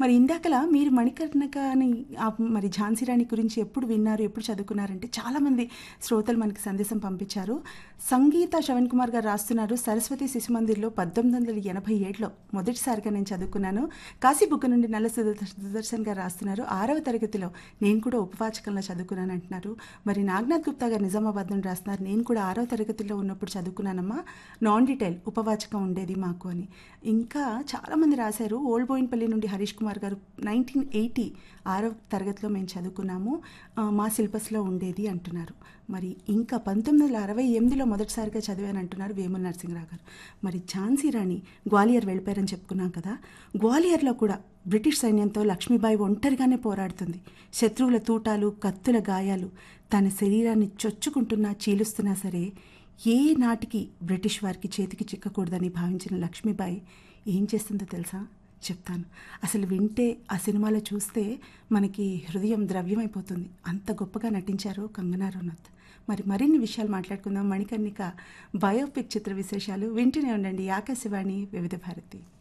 మరి ఇందాకలా మీరు మణికర్ణిక అని ఆ మరి ఝాన్సీ రాణి గురించి ఎప్పుడు విన్నారు ఎప్పుడు చదువుకున్నారంటే చాలామంది శ్రోతలు మనకి సందేశం పంపించారు సంగీత శ్రవణ్ కుమార్ గారు రాస్తున్నారు సరస్వతి శిశు మందిర్లో పద్దెనిమిది వందల ఎనభై ఏడులో మొదటిసారిగా నేను చదువుకున్నాను కాశీ బుక్ నుండి నల్ల సుదర్- సుదర్శన్ గారు రాస్తున్నారు ఆరవ తరగతిలో నేను కూడా ఉపవాచకంలో చదువుకున్నాను అంటున్నారు మరి నాగనాథ్ గుప్తా గారు నిజామాబాద్ నుండి రాస్తున్నారు నేను కూడా ఆరవ తరగతిలో ఉన్నప్పుడు చదువుకున్నానమ్మా నాన్ డీటెయిల్ ఉపవాచకం ఉండేది మాకు అని ఇంకా చాలామంది రాశారు ఓల్డ్ బోయిన్పల్లి నుండి హరీష్ కుమార్ గారు నైన్టీన్ ఎయిటీ ఆరవ తరగతిలో మేము చదువుకున్నాము ఆ, మా సిలబస్లో ఉండేది అంటున్నారు మరి ఇంకా పంతొమ్మిది వందల అరవై ఎనిమిదిలో మొదటిసారిగా చదివాను అంటున్నారు వేముల నరసింహరావు గారు మరి ఝాన్సీ రాణి గ్వాలియర్ వెళ్ళిపోయారని చెప్పుకున్నాం కదా గ్వాలియర్లో కూడా బ్రిటిష్ సైన్యంతో లక్ష్మీబాయి ఒంటరిగానే పోరాడుతుంది శత్రువుల తూటాలు కత్తుల గాయాలు తన శరీరాన్ని చొచ్చుకుంటున్నా చీలుస్తున్నా సరే ఏ నాటికి బ్రిటిష్ వారికి చేతికి చిక్కకూడదని భావించిన లక్ష్మీబాయి ఏం చేస్తుందో తెలుసా చెప్తాను అసలు వింటే ఆ సినిమాలో చూస్తే మనకి హృదయం ద్రవ్యమైపోతుంది అంత గొప్పగా నటించారు కంగనా రనౌత్ మరి మరిన్ని విషయాలు మాట్లాడుకుందాం మణికర్ణిక బయోపిక్ చిత్ర విశేషాలు వింటూనే ఉండండి ఆకాశవాణి వివిధ భారతి